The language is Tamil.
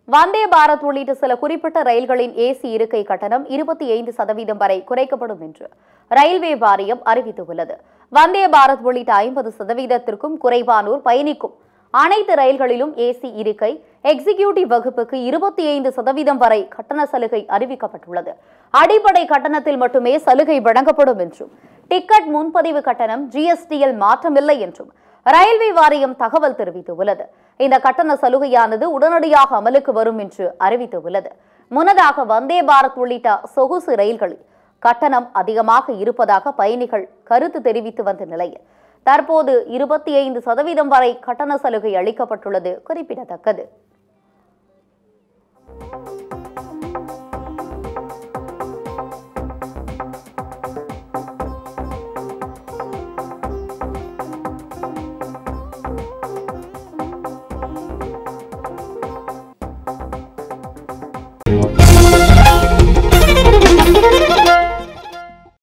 வந்தே பாரத் உள்ளிட்ட சில குறிப்பிட்ட ரயில்களின் ஏசி இருக்கை கட்டணம் இருபத்தி ஐந்து சதவீதம் வரை குறைக்கப்படும் என்று ரயில்வே வாரியம் அறிவித்துள்ளது வந்தே பாரத் உள்ளிட்ட ஐம்பது சதவீதத்திற்கும் குறைவானோர் பயணிக்கும் அனைத்து ரயில்களிலும் ஏசி இருக்கை எக்ஸிகியூட்டிவ் வகுப்புக்கு இருபத்தி ஐந்து சதவீதம் வரை கட்டண சலுகை அறிவிக்கப்பட்டுள்ளது அடிப்படை கட்டணத்தில் மட்டுமே சலுகை வழங்கப்படும் என்றும் டிக்கெட் முன்பதிவு கட்டணம் ஜிஎஸ்டியில் மாற்றமில்லை என்றும் ரயில்வே வாரியம் தகவல் தெரிவித்துள்ளது இந்த கட்டண சலுகையானது உடனடியாக அமலுக்கு வரும் என்று அறிவித்துள்ளது முன்னதாக வந்தே பாரத் உள்ளிட்ட சொகுசு ரயில்களில் கட்டணம் அதிகமாக இருப்பதாக பயணிகள் கருத்து தெரிவித்து வந்த நிலையில் தற்போது இருபத்தி ஐந்து சதவீதம் வரை கட்டண சலுகை அளிக்கப்பட்டுள்ளது குறிப்பிடத்தக்கது